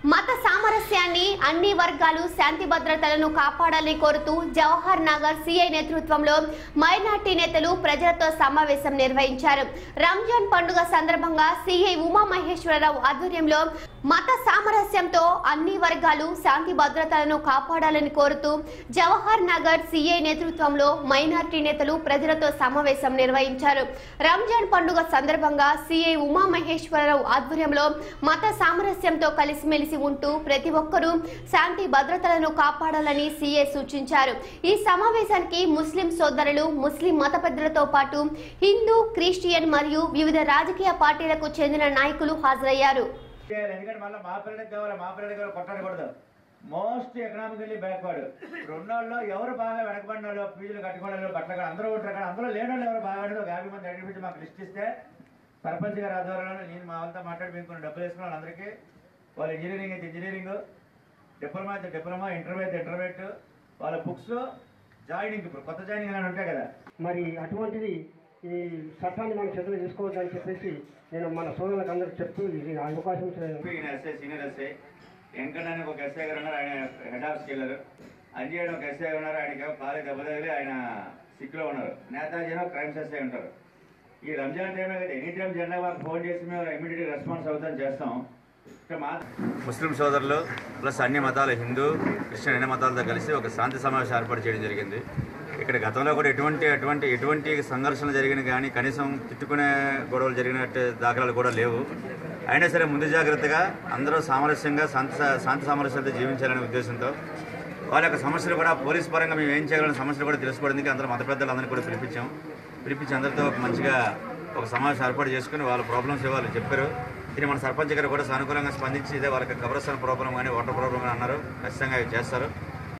మత సామరస్యాన్ని అన్ని వర్గాలు శాంతి భద్రతలను కాపాడాలని కోరుతూ జవహర్ నగర్ సిఐ నేతృత్వంలో మైనార్టీ నేతలు ప్రజలతో సమావేశం నిర్వహించారు రంజాన్ పండుగ సందర్భంగా సిఐ ఉమామహేశ్వరరావు ఆధ్వర్యంలో మత సామరస్యంతో అన్ని వర్గాలు శాంతి భద్రతలను కాపాడాలని కోరుతూ జవహర్ నగర్ సిఐ నేతృత్వంలో మైనార్టీ నేతలు ప్రజలతో సమావేశం నిర్వహించారు రంజాన్ పండుగ సందర్భంగా సిఐ ఉమామహేశ్వరరావు ఆధ్వర్యంలో మత సామరస్యంతో కలిసిమెలిసి ఉంటూ ప్రతి ఒక్కరూ శాంతి భద్రతలను కాపాడాలని సీఏ సూచించారు ఈ సమావేశానికి ముస్లిం సోదరులు ముస్లిం మత పెద్దలతో పాటు హిందూ క్రిస్టియన్ మరియు వివిధ రాజకీయ పార్టీలకు చెందిన నాయకులు హాజరయ్యారు చేయాలి ఎందుకంటే మళ్ళీ మా పిల్లడికి కావాలి మా పిల్లడికి కావాలి కొట్టకూడదు మోస్ట్ ఎకనామికల్లీ బ్యాక్వర్డ్ రెండోళ్ళు ఎవరు బాగా వెనకబడిన వాళ్ళు ఫీజులు కట్టుకోవడం బట్టలు అందరూ ఉంటారు కానీ అందులో లేని వాళ్ళు ఎవరు బాగా ఒక యాభై మంది ఐడెంటిఫై మాకు లిస్ట్ ఇస్తే సర్పంచ్ గారి ఆధ్వర్యంలో నేను మా వాళ్ళతో మాట్లాడి మేము కొన్ని డబ్బులు వేసుకున్న వాళ్ళందరికీ వాళ్ళ ఇంజనీరింగ్ అయితే ఇంజనీరింగ్ డిప్లొమా అయితే డిప్లొమా ఇంటర్వ్యూ అయితే ఇంటర్మీడియట్ వాళ్ళ బుక్స్ జాయినింగ్ ఇప్పుడు కొత్త జాయినింగ్ అని ఉంటాయి కదా మరి అటువంటిది ఈ చట్టాన్ని మనం చేతులు తీసుకోవద్దని చెప్పేసి నేను మన సోదరులకు అందరికి చెప్తూ ఇది అవకాశం ఇచ్చిన ఈయన ఎస్ఐ సీనియర్ ఎస్ఐ వెంకట అని ఒక ఎస్ఐ గారు ఉన్నారు ఆయన హెడ్ ఆఫ్ స్కిల్లర్ అంజయ్ అని ఒక ఎస్ఐ ఉన్నారు ఆయనకి కాలు దెబ్బ తగిలి ఆయన సిక్ లో ఉన్నారు నేతాజీ అని ఒక క్రైమ్స్ ఎస్ఐ ఉంటారు ఈ రంజాన్ టైమే కదా ఎనీ టైం జెండా మాకు ఫోన్ చేసి మేము ఇమీడియట్ రెస్పాన్స్ అవుతాం చేస్తాం ఇక్కడ మా ముస్లిం సోదరులు ప్లస్ అన్ని మతాలు హిందూ క్రిస్టియన్ అన్ని మతాలతో కలిసి ఒక శాంతి సమావేశం ఏర్పాటు చేయడం జరిగింది ఇక్కడ గతంలో కూడా ఎటువంటి అటువంటి ఎటువంటి సంఘర్షణలు జరిగిన కానీ కనీసం తిట్టుకునే గొడవలు జరిగినట్టు దాఖలాలు కూడా లేవు అయినా సరే ముందు జాగ్రత్తగా అందరూ సామరస్యంగా శాంతి శాంతి సామరస్యంతో జీవించాలనే ఉద్దేశంతో వాళ్ళ యొక్క సమస్యలు కూడా పోలీస్ పరంగా మేము ఏం చేయాలనే సమస్యలు కూడా తెలుసుకోవడానికి అందరూ మత పెద్దలు అందరినీ కూడా పిలిపించాం పిలిపించి అందరితో ఒక మంచిగా ఒక సమావేశం ఏర్పాటు చేసుకుని వాళ్ళ ప్రాబ్లమ్స్ వాళ్ళు చెప్పారు ఇది మన సర్పంచ్ గారు కూడా సానుకూలంగా స్పందించి ఇదే వాళ్ళకి కబ్రస్థాన్ ప్రాబ్లం కానీ వాటర్ ప్రాబ్లం కానీ అన్నారు ఖచ్చితంగా ఇవి చేస్తారు